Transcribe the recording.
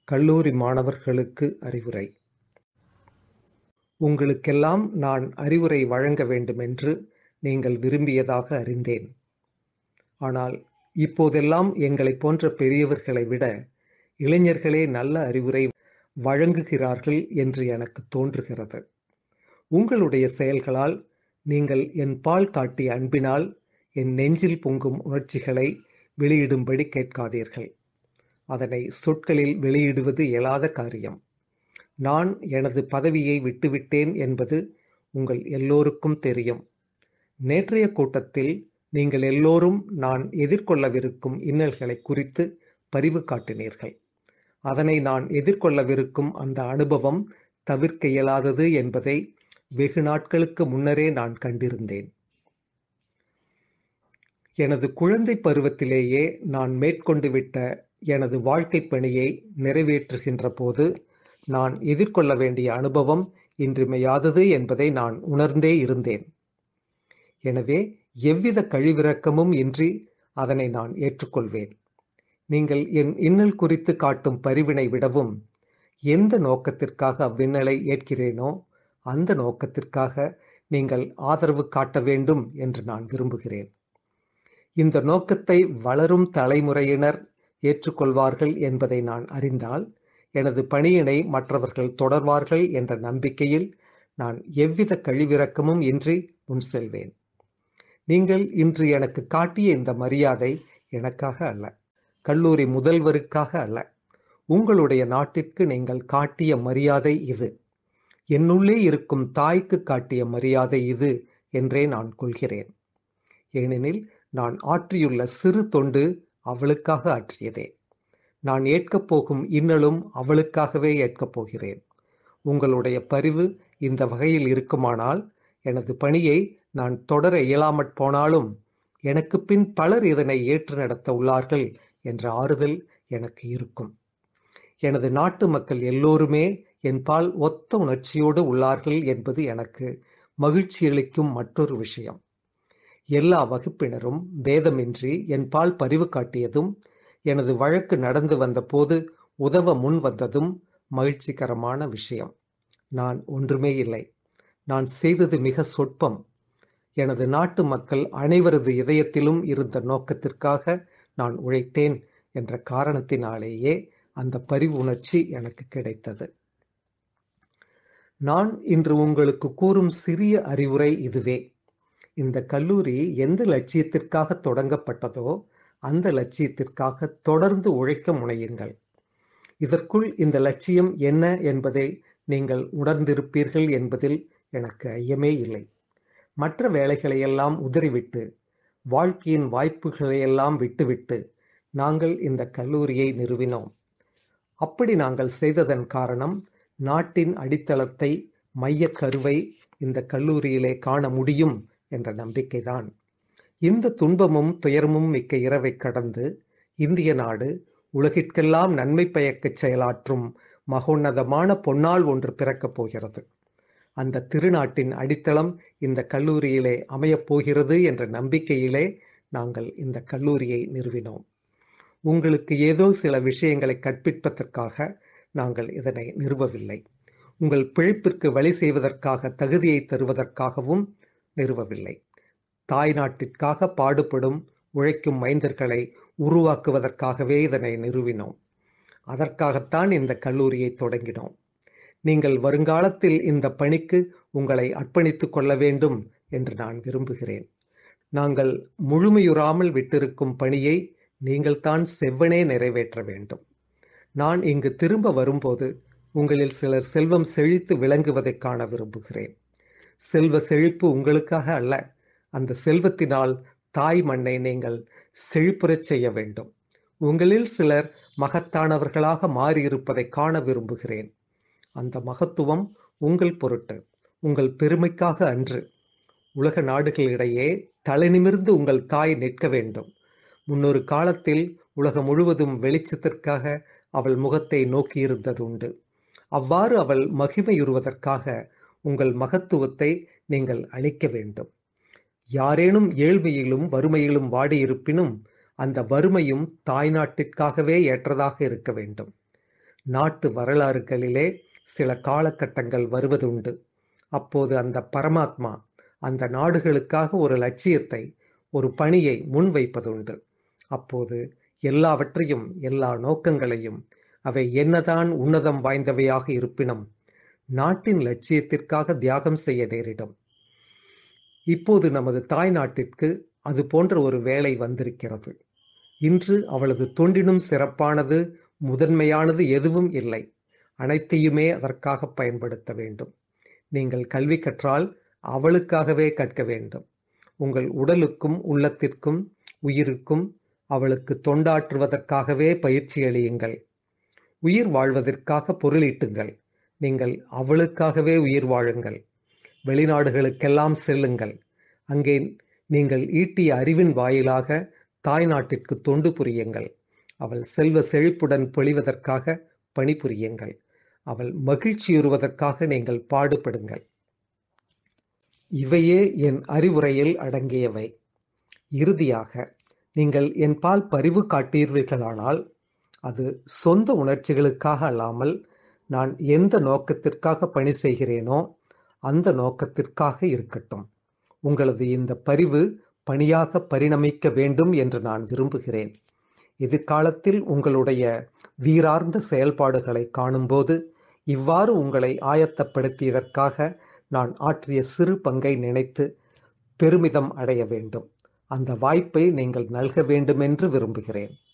கல்லூரி மாணவர்களுக்கு அறிவுரை உங்களுக்கெல்லாம் நான் அறிவுரை வழங்க வேண்டுமென்று நீங்கள் விரும்பியதாக அறிந்தேன் ஆனால் இப்போதெல்லாம் எங்களைப் போன்ற பெரியவர்களை விட இளைஞர்களே நல்ல அறிவுரை வழங்குகிறார்கள் என்று எனக்கு தோன்றுகிறது உங்களுடைய செயல்களால் நீங்கள் என் பால் காட்டிய அன்பினால் என் நெஞ்சில் பொங்கும் உணர்ச்சிகளை வெளியிடும்படி கேட்காதீர்கள் அதனை சொற்களில் வெளியிடுவது இயலாத காரியம் நான் எனது பதவியை விட்டுவிட்டேன் என்பது உங்கள் எல்லோருக்கும் தெரியும் நேற்றைய கூட்டத்தில் நீங்கள் எல்லோரும் நான் எதிர்கொள்ளவிருக்கும் இன்னல்களை குறித்து பரிவு காட்டினீர்கள் அதனை நான் எதிர்கொள்ளவிருக்கும் அந்த அனுபவம் தவிர்க்க இயலாதது என்பதை வெகு நாட்களுக்கு முன்னரே நான் கண்டிருந்தேன் எனது குழந்தை பருவத்திலேயே நான் மேற்கொண்டு விட்ட எனது வாழ்க்கை பணியை நிறைவேற்றுகின்ற போது நான் எதிர்கொள்ள வேண்டிய அனுபவம் இன்றிமையாதது என்பதை நான் உணர்ந்தே இருந்தேன் எனவே எவ்வித கழிவிறக்கமும் இன்றி அதனை நான் ஏற்றுக்கொள்வேன் நீங்கள் என் இன்னல் குறித்து காட்டும் பரிவினை விடவும் எந்த நோக்கத்திற்காக அவ்வின்னலை ஏற்கிறேனோ அந்த நோக்கத்திற்காக நீங்கள் ஆதரவு காட்ட வேண்டும் என்று நான் விரும்புகிறேன் இந்த நோக்கத்தை வளரும் தலைமுறையினர் ஏற்றுக்கொள்வார்கள் என்பதை நான் அறிந்தால் எனது பணியினை மற்றவர்கள் தொடர்வார்கள் என்ற நம்பிக்கையில் நான் எவ்வித கழிவிறக்கமும் இன்றி முன் செல்வேன் நீங்கள் இன்று எனக்கு காட்டிய இந்த மரியாதை எனக்காக அல்ல கல்லூரி முதல்வருக்காக அல்ல உங்களுடைய நாட்டிற்கு நீங்கள் காட்டிய மரியாதை இது என்னுள்ளே இருக்கும் தாய்க்கு காட்டிய மரியாதை இது என்றே நான் கொள்கிறேன் ஏனெனில் நான் ஆற்றியுள்ள சிறு தொண்டு அவளுக்காக ஆற்றியதே நான் ஏற்கப் போகும் இன்னலும் அவளுக்காகவே ஏற்கப் போகிறேன் உங்களுடைய பரிவு இந்த வகையில் இருக்குமானால் எனது பணியை நான் தொடர இயலாமற் போனாலும் எனக்கு பின் பலர் இதனை ஏற்று நடத்த உள்ளார்கள் என்ற ஆறுதல் எனக்கு இருக்கும் எனது நாட்டு மக்கள் எல்லோருமே என்பால் ஒத்த உணர்ச்சியோடு உள்ளார்கள் என்பது எனக்கு மகிழ்ச்சி அளிக்கும் மற்றொரு விஷயம் எல்லா வகுப்பினரும் பேதமின்றி என்பால் பரிவு காட்டியதும் எனது வழக்கு நடந்து வந்த போது உதவ முன் வந்ததும் மகிழ்ச்சிகரமான விஷயம் நான் ஒன்றுமே இல்லை நான் செய்தது மிக சொற்பம் எனது நாட்டு மக்கள் அனைவரது இதயத்திலும் இருந்த நோக்கத்திற்காக நான் உழைத்தேன் என்ற காரணத்தினாலேயே அந்த பரிவு உணர்ச்சி எனக்கு கிடைத்தது நான் இன்று உங்களுக்கு கூறும் சிறிய அறிவுரை இதுவே இந்த கல்லூரி எந்த லட்சியத்திற்காக தொடங்கப்பட்டதோ அந்த லட்சியத்திற்காக தொடர்ந்து உழைக்க முனையுங்கள் இதற்குள் இந்த லட்சியம் என்ன என்பதை நீங்கள் உணர்ந்திருப்பீர்கள் என்பதில் எனக்கு ஐயமே இல்லை மற்ற வேலைகளையெல்லாம் உதறிவிட்டு வாழ்க்கையின் வாய்ப்புகளையெல்லாம் விட்டுவிட்டு நாங்கள் இந்த கல்லூரியை நிறுவினோம் அப்படி நாங்கள் செய்ததன் காரணம் நாட்டின் அடித்தளத்தை மைய கருவை இந்த கல்லூரியிலே காண முடியும் என்ற நம்பிக்கைதான் இந்த துன்பமும் துயரமும் மிக்க இரவை கடந்து இந்திய நாடு உலகிற்கெல்லாம் நன்மை பயக்கச் செயலாற்றும் மகோன்னதமான பொன்னால் ஒன்று பிறக்கப் போகிறது அந்த திருநாட்டின் அடித்தளம் இந்த கல்லூரியிலே அமையப் போகிறது என்ற நம்பிக்கையிலே நாங்கள் இந்த கல்லூரியை நிறுவினோம் உங்களுக்கு ஏதோ சில விஷயங்களை கற்பிப்பதற்காக நாங்கள் இதனை நிறுவவில்லை உங்கள் பிழைப்பிற்கு வழி செய்வதற்காக தகுதியை தருவதற்காகவும் நிறுவவில்லை தாய் நாட்டிற்காக பாடுபடும் உழைக்கும் மைந்தர்களை உருவாக்குவதற்காகவே இதனை நிறுவினோம் அதற்காகத்தான் இந்த கல்லூரியை தொடங்கினோம் நீங்கள் வருங்காலத்தில் இந்த பணிக்கு உங்களை அர்ப்பணித்துக் கொள்ள வேண்டும் என்று நான் விரும்புகிறேன் நாங்கள் முழுமையுறாமல் விட்டிருக்கும் பணியை நீங்கள் தான் செவ்வனே நிறைவேற்ற வேண்டும் நான் இங்கு திரும்ப வரும்போது உங்களில் சிலர் செல்வம் செழித்து விளங்குவதை காண விரும்புகிறேன் செல்வ செழிப்பு உங்களுக்காக அல்ல அந்த செல்வத்தினால் தாய் மண்ணை நீங்கள் செழிப்புறச் செய்ய வேண்டும் உங்களில் சிலர் மகத்தானவர்களாக மாறியிருப்பதை காண விரும்புகிறேன் அந்த மகத்துவம் உங்கள் பொருட்டு உங்கள் பெருமைக்காக அன்று உலக நாடுகளிடையே தலைநிமிர்ந்து உங்கள் தாய் நிற்க வேண்டும் முன்னொரு காலத்தில் உலகம் முழுவதும் வெளிச்சத்திற்காக அவள் முகத்தை நோக்கியிருந்தது உண்டு அவ்வாறு அவள் மகிமையுறுவதற்காக உங்கள் மகத்துவத்தை நீங்கள் அளிக்க வேண்டும் யாரேனும் ஏழ்மையிலும் வறுமையிலும் வாடியிருப்பினும் அந்த வறுமையும் தாய்நாட்டிற்காகவே ஏற்றதாக இருக்க வேண்டும் நாட்டு வரலாறுகளிலே சில காலகட்டங்கள் வருவதுண்டு அப்போது அந்த பரமாத்மா அந்த நாடுகளுக்காக ஒரு லட்சியத்தை ஒரு பணியை முன்வைப்பதுண்டு அப்போது எல்லாவற்றையும் எல்லா நோக்கங்களையும் அவை என்னதான் உன்னதம் வாய்ந்தவையாக இருப்பினும் நாட்டின் லட்சியத்திற்காக தியாகம் செய்ய நேரிடும் இப்போது நமது தாய் நாட்டிற்கு அது போன்ற ஒரு வேலை வந்திருக்கிறது இன்று அவளது தொண்டினும் சிறப்பானது முதன்மையானது எதுவும் இல்லை அனைத்தையுமே அதற்காக பயன்படுத்த வேண்டும் நீங்கள் கல்வி கற்றால் அவளுக்காகவே கற்க வேண்டும் உங்கள் உடலுக்கும் உள்ளத்திற்கும் உயிருக்கும் அவளுக்கு தொண்டாற்றுவதற்காகவே பயிற்சி அளியுங்கள் உயிர் வாழ்வதற்காக பொருளீட்டுங்கள் நீங்கள் அவளுக்காகவே உயிர் வாழுங்கள் வெளிநாடுகளுக்கெல்லாம் செல்லுங்கள் அங்கே நீங்கள் ஈட்டிய அறிவின் வாயிலாக தாய் நாட்டிற்கு தொண்டு புரியுங்கள் அவள் செல்வ செழிப்புடன் பொழிவதற்காக பணிபுரியுங்கள் அவள் மகிழ்ச்சியுறுவதற்காக நீங்கள் பாடுபடுங்கள் இவையே என் அறிவுரையில் அடங்கியவை இறுதியாக நீங்கள் என் பால் பரிவு காட்டீர்களானால் அது சொந்த உணர்ச்சிகளுக்காக அல்லாமல் நான் எந்த நோக்கத்திற்காக பணி செய்கிறேனோ அந்த நோக்கத்திற்காக இருக்கட்டும் உங்களது இந்த பரிவு பணியாக பரிணமிக்க வேண்டும் என்று நான் விரும்புகிறேன் எதிர்காலத்தில் உங்களுடைய வீரார்ந்த செயல்பாடுகளை காணும்போது இவ்வாறு உங்களை ஆயத்தப்படுத்தியதற்காக நான் ஆற்றிய சிறு பங்கை நினைத்து பெருமிதம் அடைய வேண்டும் அந்த வாய்ப்பை நீங்கள் நல்க வேண்டுமென்று விரும்புகிறேன்